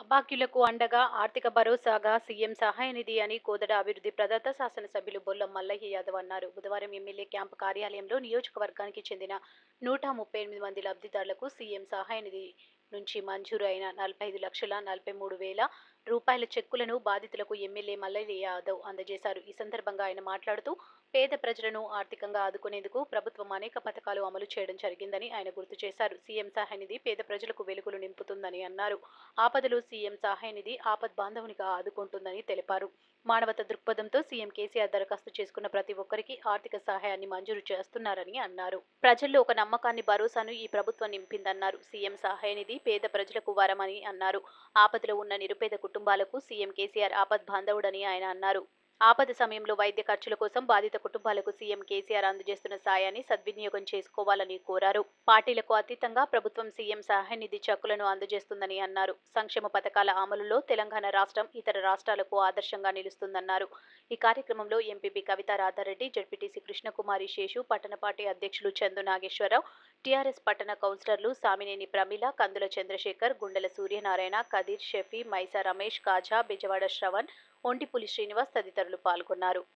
అభాగ్యులకు అండగా ఆర్థిక భరోసాగా సీఎం సహాయ నిధి అని కోదడ అభివృద్ధి ప్రదాత శాసనసభ్యులు బొల్లం మల్లయ్య యాదవ్ అన్నారు బుధవారం ఎమ్మెల్యే క్యాంపు కార్యాలయంలో నియోజకవర్గానికి చెందిన నూట ముప్పై ఎనిమిది మంది లబ్ధిదారులకు సీఎం సహాయ నిధి నుంచి మంజూరు అయిన నలభై ఐదు లక్షల నలభై మూడు వేల రూపాయల చెక్కులను బాధితులకు ఎమ్మెల్యే మల్లయ్య యాదవ్ అందజేశారు ఈ సందర్భంగా ఆయన మాట్లాడుతూ పేద ప్రజలను ఆర్థికంగా ఆదుకునేందుకు ప్రభుత్వం అనేక పథకాలు అమలు చేయడం జరిగిందని ఆయన గుర్తు చేశారు సీఎం సహాయ నిధి పేద ప్రజలకు వెలుగులు నింపుతుందని అన్నారు ఆపదలు సీఎం సహాయ నిధి ఆపద్ బాంధవునిగా ఆదుకుంటుందని తెలిపారు మానవత దృక్పథంతో సీఎం కేసీఆర్ దరఖాస్తు చేసుకున్న ప్రతి ఒక్కరికి ఆర్థిక సహాయాన్ని మంజూరు చేస్తున్నారని అన్నారు ప్రజల్లో ఒక నమ్మకాన్ని భరోసాను ఈ ప్రభుత్వం నింపిందన్నారు సీఎం సహాయ నిధి పేద ప్రజలకు వరమని అన్నారు ఆపదలో ఉన్న నిరుపేద కుటుంబాలకు సీఎం కేసీఆర్ ఆపద్ బాంధవుడని ఆయన అన్నారు ఆపద సమయంలో వైద్య ఖర్చుల కోసం బాధిత కుటుంబాలకు సీఎం కేసీఆర్ అందజేస్తున్న సాయాన్ని సద్వినియోగం చేసుకోవాలని కోరారు పార్టీలకు అతీతంగా ప్రభుత్వం సీఎం సహాయ నిధి చెక్కులను అందజేస్తుందని అన్నారు సంక్షేమ పథకాల అమలులో తెలంగాణ రాష్ట్రం ఇతర రాష్ట్రాలకు ఆదర్శంగా నిలుస్తుందన్నారు ఈ కార్యక్రమంలో ఎంపీపీ కవిత రాధారెడ్డి జడ్పీటీసీ కృష్ణకుమారి శేషు పట్టణ పార్టీ అధ్యక్షులు చందు నాగేశ్వరరావు టీఆర్ఎస్ పట్టణ కౌన్సిలర్లు సామినేని ప్రమిళ కందుల చంద్రశేఖర్ గుండెల సూర్యనారాయణ కదీర్ షఫీ మైసా రమేష్ కాజా బెజవాడ శ్రవణ్ ఒంటిపులి శ్రీనివాస్ తదితరులు పాల్గొన్నారు